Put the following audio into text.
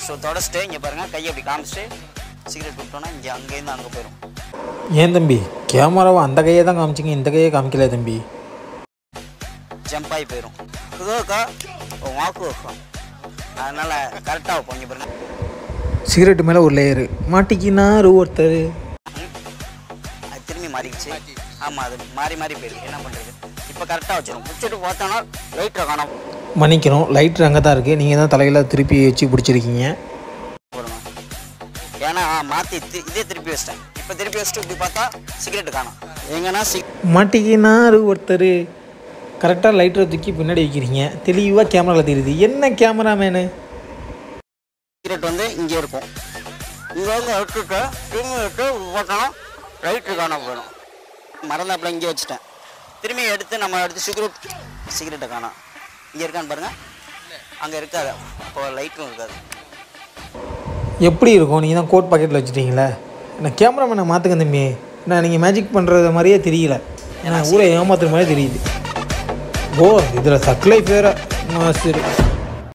so தொடச்சிட்டு இங்கே பாருங்கள் கையை அப்படி காமிச்சிட்டு சிகரெட் விட்டோன்னா இங்கே அங்கேருந்து அங்கே போயிடும் ஏன் தம்பி கேமராவை அந்த கையை தான் காமிச்சிங்க இந்த கையை காமிக்கல தம்பி ஜம்ப் ஆகி போயிடும் இதுக்கா வாக்கு வைக்கும் அதனால் கரெக்டாக வைப்போம் இங்கே பாருங்கள் சிகரெட்டு மேலே ஒரு லேயரு மாட்டிக்கினாரு ஒருத்தர் அது திரும்பி மாறிடுச்சு ஆமாம் அது மாறி மாறி போயிருக்கு என்ன பண்ணுறது இப்போ கரெக்டாக வச்சிடும் வச்சுட்டு பார்த்தோன்னா லைட்டில் காணோம் மன்னிக்கணும் லைட்ரு அங்கே தான் இருக்குது நீங்கள் தான் தலையில் திருப்பி வச்சு பிடிச்சிருக்கீங்க போடுங்க ஏன்னா மாற்றி இதே திருப்பி வச்சிட்டேன் இப்போ திருப்பி வச்சுட்டு இப்படி பார்த்தா சிகரெட்டு காணோம் எங்கன்னா சிக் மாட்டிக்கினாரு ஒருத்தர் கரெக்டாக லைட்டரை தூக்கி பின்னாடி வைக்கிறீங்க தெளிவாக கேமராவில் தெரியுது என்ன கேமராமேனு சிகரெட் வந்து இங்கே இருக்கும் இங்கே வந்து எடுத்துட்டு திரும்பி விட்டு பார்த்தோன்னா லைட்டு காணாம போயிடும் மறந்தாப்புல இங்கே வச்சுட்டேன் திரும்பி எடுத்து நம்ம எடுத்து சிகரெட் சிகரெட்டை காணோம் இங்கே இருக்கான்னு பாருங்கள் அங்கே இருக்காது அப்போ லைட்டும் இருக்காது எப்படி இருக்கும் நீங்கள் தான் கோட் பாக்கெட்டில் வச்சுட்டீங்களே என்ன கேமராமேனை மாற்றுங்க தம்பி என்ன நீங்கள் மேஜிக் பண்ணுறது மாதிரியே தெரியல ஏன்னா ஊரை ஏமாத்துற மாதிரி தெரியுது ஓ இதில் சக்லை பேர மாஸ்டர்